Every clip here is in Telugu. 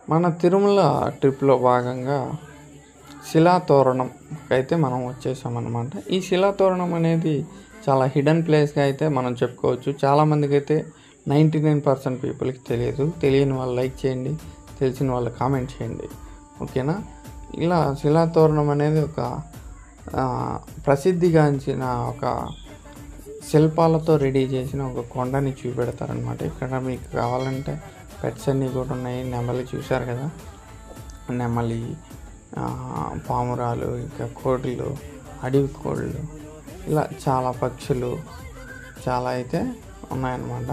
మన తిరుమల ట్రిప్లో భాగంగా శిలాతోరణం అయితే మనం వచ్చేసామన్నమాట ఈ శిలాతోరణం అనేది చాలా హిడెన్ ప్లేస్గా అయితే మనం చెప్పుకోవచ్చు చాలామందికి అయితే నైంటీ నైన్ పర్సెంట్ పీపుల్కి తెలియదు తెలియని వాళ్ళు లైక్ చేయండి తెలిసిన వాళ్ళు కామెంట్ చేయండి ఓకేనా ఇలా శిలాతోరణం అనేది ఒక ఆ, ప్రసిద్ధిగాంచిన ఒక శిల్పాలతో రెడీ చేసిన ఒక కొండని చూపెడతారనమాట ఇక్కడ మీకు కావాలంటే పెట్స్ అన్నీ కూడా ఉన్నాయి నెమలి చూశారు కదా నెమలి ఆ, పామురాలు ఇంకా కోడులు అడవి కోళ్ళు ఇలా చాలా పక్షులు చాలా అయితే ఉన్నాయన్నమాట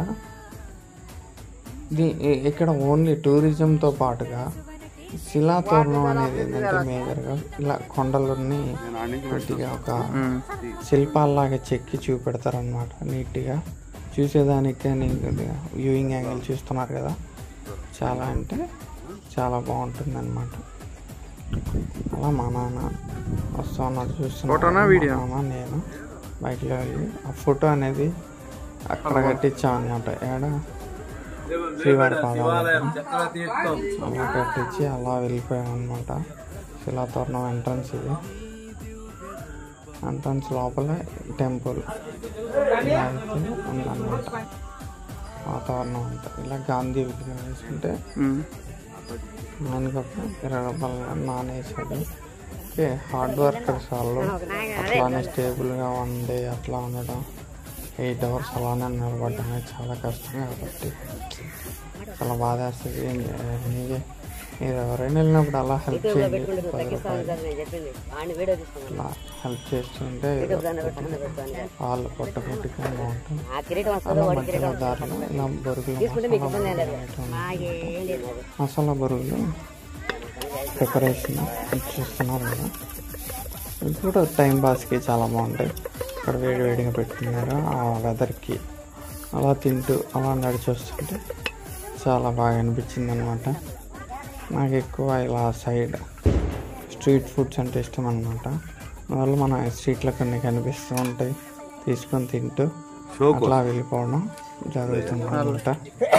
దీ ఇ- ఇక్కడ ఓన్లీ టూరిజంతో పాటుగా శిలాతోరణం అనేది ఏంటంటే మేజర్గా ఇలా కొండలని కొద్దిగా ఒక శిల్పాల్లాగా చెక్కి చూపెడతారనమాట నీట్గా చూసేదానికి కానీ వ్యూయింగ్ యాంగిల్ చూస్తున్నారు కదా చాలా అంటే చాలా బాగుంటుంది అనమాట అలా మా నాన్న వస్తా ఉన్నాడు చూస్తున్నాడు ఫోటోనా వీడియో? మా నాన్న నేను బైక్లో వెళ్ళి ఆ ఫోటో అనేది అక్కడ కట్టించామన్నమాట ఏడ శ్రీవారి పాదాలు అలా కట్టించి అలా వెళ్ళిపోయాం అనమాట శిలాతోరణం ఎంట్రన్స్ ఇది ఎంట్రన్స్ లోపల టెంపుల్ ఇలా అయితే ఉందన్నమాట వాతావరణం అంతా ఇలా గాంధీ విగ్రహం వేసుకుంటే ఆయనకు ఒక ఇరవై రూపాయలు నాన్ వేసాడు ఓకే హార్డ్ వర్కర్స్ వాళ్ళు అట్లానే స్టేబుల్గా వన్ డే అట్లా ఉండడం ఎయిట్ అవర్స్ అలానే నిలబడడం అనేది చాలా కష్టం కాబట్టి చాలా బాధ వేస్తుంది ఏం చేయాలి మీరే మీరు ఎవరైనా వెళ్ళినప్పుడు అలా హెల్ప్ చేయండి పది రూపాయలు అలా హెల్ప్ చేస్తుంటే ఏదో ఒకటి వాళ్ళు పొట్ట పొట్టుకొని బాగుంటుంది అలా మధ్యలో దారిలో ఇలా బొరుగులు మసాలా బొరుగులు అనేటివి ఉన్నాయి. మసాలా బొరుగులు ప్రిపరేషన్ చూస్తున్నారు కదా ఇది కూడా టైం పాస్కి చాలా బాగుంటాయి ఇక్కడ వేడి వేడిగా పెట్టుకున్నారు ఆ వెదర్కి అలా తింటూ అలా నడిచి వస్తుంటే చాలా బాగా అనిపించింది అనమాట నాకు ఎక్కువ ఇలా సైడ్ స్ట్రీట్ ఫుడ్స్ అంటే ఇష్టం అనమాట అందువల్ల మన స్ట్రీట్లో కొన్ని కనిపిస్తూ ఉంటాయి తీసుకొని తింటూ అట్లా వెళ్ళిపోవడం జరుగుతుంది అనమాట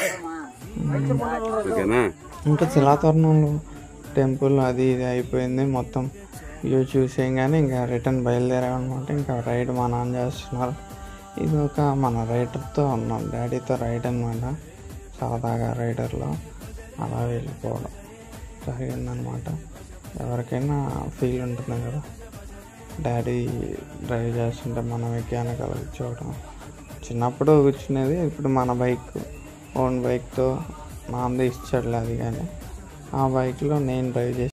ఓకేనా ఇంకా శిలాతోరణంలో టెంపుల్ అది ఇది అయిపోయింది మొత్తం వ్యూ చూసేయంగానే ఇంకా రిటర్న్ బయలుదేరామన్నమాట ఇంకా రైడ్ మా నాన్న చేస్తున్నారు ఇది ఒక మన రైడర్తో ఉన్నాం డాడీతో రైడ్ అనమాట సరదాగా రైడర్లో అలా వెళ్ళిపోవడం జరిగిందనమాట ఎవరికైనా ఫీల్ ఉంటుంది కదా డాడీ డ్రైవ్ చేస్తుంటే మనం వెనకాల కూర్చోవడం చిన్నప్పుడు కూర్చునేది ఇప్పుడు మన బైక్ ఓన్ బైక్తో నాంది ఇచ్చాడులే అది కానీ ఆ బైక్లో నేను డ్రైవ్ చేసి